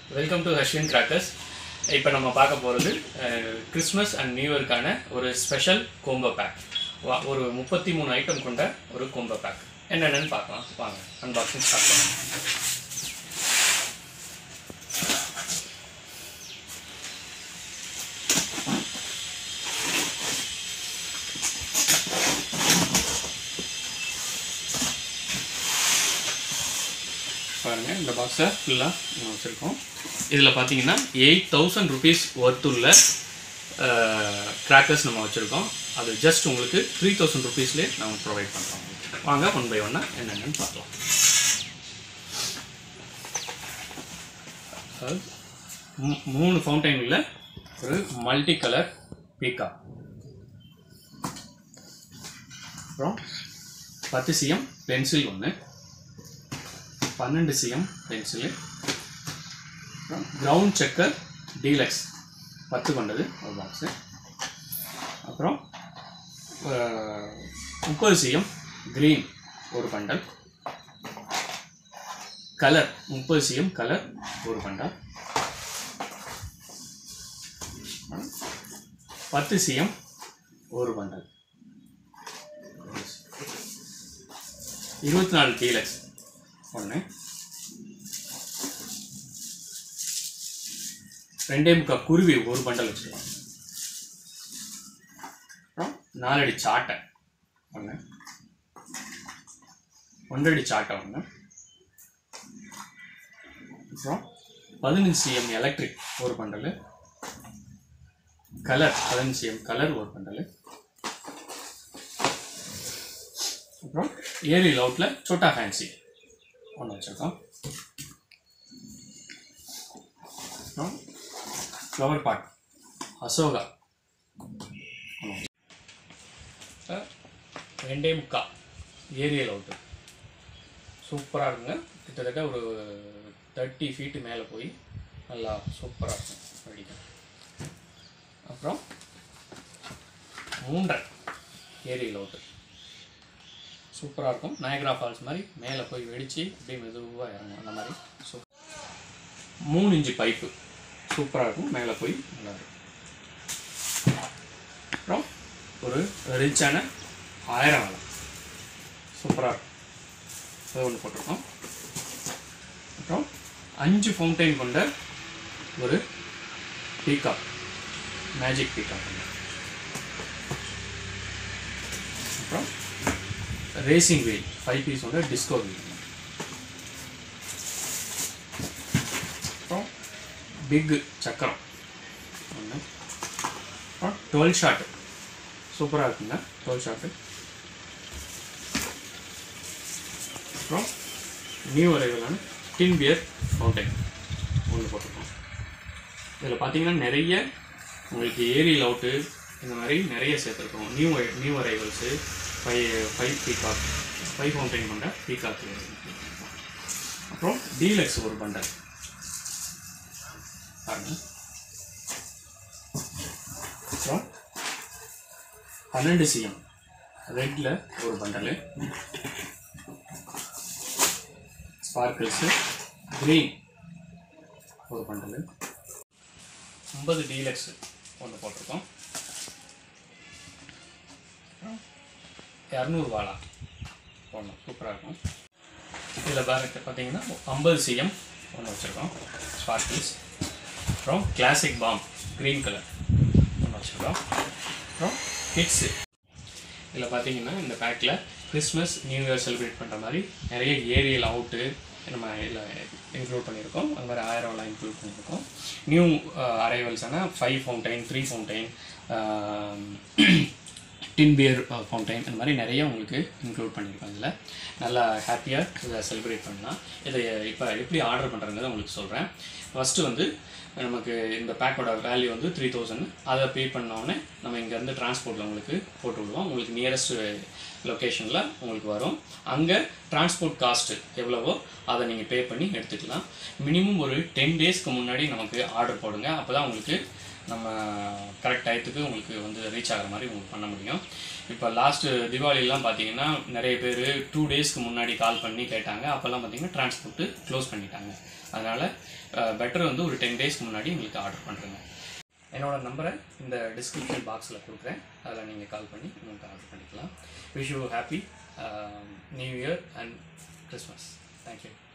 Welcome to Ashwin crackers இப்போ நம்ம பார்க்க போகிறது கிறிஸ்மஸ் அண்ட் நியூ இயர்க்கான ஒரு ஸ்பெஷல் கோம்போ பேக் ஒரு முப்பத்தி மூணு ஐட்டம் கொண்ட ஒரு கோம்போ பேக் என்னென்னு பார்க்கலாம் வாங்க அன்பாக்சிங் ஸ்டார்ட் பண்ணலாம் பாருங்க இந்த பாக்ஸை ஃபுல்லாக நம்ம வச்சுருக்கோம் இதில் பார்த்தீங்கன்னா எயிட் தௌசண்ட் ருபீஸ் ஒர்த்துள்ள கிராக்கர்ஸ் நம்ம வச்சுருக்கோம் அது ஜஸ்ட் உங்களுக்கு த்ரீ தௌசண்ட் ருபீஸ்லேயே நம்ம ப்ரொவைட் பண்ணுறோம் வாங்க ஒன் பை ஒன்னாக என்னென்னு பார்க்கலாம் அதாவது மூ- மூணு ஃபவுண்டைனில் ஒரு மல்டி கலர் பீக்கா அப்புறம் பத்து சிஎம் பென்சில் ஒன்று பன்னெண்டு CM pencil ground chakkar deluxe பத்து கொண்டது ஒரு பாக்ஸு அப்புறம் அஹ், முப்பது சிஎம் க்ரீன் ஒரு பண்டல் கலர் முப்பது சிஎம் கலர் ஒரு பண்டல் பத்து சிஎம் ஒரு பண்டல் இருபத்தி நாலு டீலக்ஸ் ஒன்று ரெண்டே முக்கால் குருவி ஒரு பண்டல் வச்சுக்கலாம் அப்புறம் நாலடி சாட்டை ஒன்று ஒன்றடி சாட்டை ஒன்று அப்புறம் பதினஞ்சு சிஎம் எலக்ட்ரிக் ஒரு பண்டல் கலர் பதினஞ்சு சிஎம் கலர் ஒரு பண்டல் அப்புறம் ஏரி லவுட்டில் சோட்டா ஃபேன்சி ஒன்று வச்சுருக்கோம் அப்புறம் ஃப்ளவர் பாட் அசோகா ஒண்ணு. இப்ப ரெண்டே முக்கா ஏரியல் அவுட்டு சூப்பராக இருக்குங்க கிட்டத்தட்ட ஒரு தேர்ட்டி ஃபீட்டு மேலே போய் நல்லா சூப்பராக இருக்கும் வெடிக்கும் அப்புறம் மூன்றரை ஏரியல் அவுட்டு சூப்பராக இருக்கும் நயக்ரா ஃபால்ஸ் மாதிரி மேலே போய் வெடித்து அப்படியே மெதுவாக இறங்கும் அந்த மாதிரி சூ மூணு இன்ச்சு பைப்பு சூப்பராக இருக்கும் மேலே போய் நல்லா இருக்கும் அப்புறம் ஒரு ரிச்சான ஆயிரம் வலை சூப்பராக இருக்கும் அது ஒன்று போட்டிருக்கோம் அப்புறம் அஞ்சு ஃபவுண்டைன் கொண்ட ஒரு பீகாக் மேஜிக் பீகாக் அப்புறம் ரேசிங் வீல் ஃபைவ் பீஸ் வந்து டிஸ்கோ வீல் அப்புறம் பிக் சக்கரம் ஒன்று அப்புறம் டுவெல் ஷாட் சூப்பராக இருக்குங்க டுவெல் ஷாட்டு அப்புறம் நியூ அரைவலான டின் பியர் ஃபவுண்டைன் ஒன்று போட்டிருக்கோம் இதில் பார்த்தீங்கன்னா நிறைய உங்களுக்கு ஏரியல் அவுட்டு இந்த மாதிரி நிறைய சேர்த்துருக்கோம் new new arrivals five five peacock five fountain கொண்ட பீகாக் அப்புறம் டீலக்ஸ் ஒரு பண்டல் பாருங்க அப்புறம் பன்னெண்டு சிஎம் ரெட்டில் ஒரு பண்டலு ஸ்பார்க்கிள்ஸு க்ரீன் ஒரு பண்டலு ஐம்பது டீலக்ஸ் ஒன்று போட்டிருக்கோம் இரநூறுவாலா ஒன்று சூப்பராக இருக்கும் இதில் பாருங்க பார்த்தீங்கன்னா ஐம்பது சிஎம் ஒன்று வச்சுருக்கோம் ஸ்பார்க்கிள்ஸ் அப்புறம் கிளாசிக் பாம் க்ரீன் கலர் ஒன்று வச்சுருக்கோம் அப்புறம் கிட்ஸு இதில் பார்த்தீங்கன்னா இந்த பேக்கில் கிறிஸ்மஸ் நியூ இயர் செலிப்ரேட் பண்ணுற மாதிரி நிறைய ஏரியல் அவுட்டு நம்ம இதில் இன்க்ளூட் பண்ணியிருக்கோம் அது மாதிரி ஆயிரம்லாம் இன்க்ளூட் பண்ணியிருக்கோம் நியூ அரைவல்ஸான five fountain three fountain tin beer fountain இந்த மாதிரி நிறைய உங்களுக்கு இன்க்ளூட் பண்ணியிருக்கோம் இதில் நல்லா ஹாப்பியாக இதை செலிப்ரேட் பண்ணலாம் இதை இப்போ எப்படி ஆர்டர் பண்ணுறதுங்கிறத உங்களுக்கு சொல்கிறேன் ஃபஸ்ட்டு வந்து நமக்கு இந்த பேக்கோட வேல்யூ வந்து த்ரீ தௌசண்ட் அதை பே பண்ணோடனே நம்ம இங்கேருந்து டிரான்ஸ்போர்ட்டில் உங்களுக்கு போட்டு விடுவோம் உங்களுக்கு நியரஸ்ட் லொக்கேஷனில் உங்களுக்கு வரும் அங்கே டிரான்ஸ்போர்ட் காஸ்ட்டு எவ்வளவோ அதை நீங்கள் பே பண்ணி எடுத்துக்கலாம் மினிமம் ஒரு டென் டேஸ்க்கு முன்னாடி நமக்கு ஆர்டர் போடுங்க அப்போ தான் உங்களுக்கு நம்ம கரெக்ட் டயத்துக்கு உங்களுக்கு வந்து ரீச் ஆகிற மாதிரி உங்களுக்கு பண்ண முடியும் இப்போ லாஸ்ட்டு தீபாவளிலாம் பார்த்தீங்கன்னா நிறைய பேர் டூ டேஸ்க்கு முன்னாடி கால் பண்ணி கேட்டாங்க அப்போல்லாம் பார்த்தீங்கன்னா டிரான்ஸ்போர்ட்டு க்ளோஸ் பண்ணிட்டாங்க அதனால் பெட்டர் வந்து ஒரு டென் டேஸ்க்கு முன்னாடி உங்களுக்கு ஆர்டர் பண்ணுறேங்க என்னோட நம்பரை இந்த டிஸ்கிரிப்ஷன் பாக்ஸில் கொடுக்குறேன் அதில் நீங்கள் கால் பண்ணி உங்களுக்கு ஆர்டர் பண்ணிக்கலாம் wish you happy new year and Christmas thank you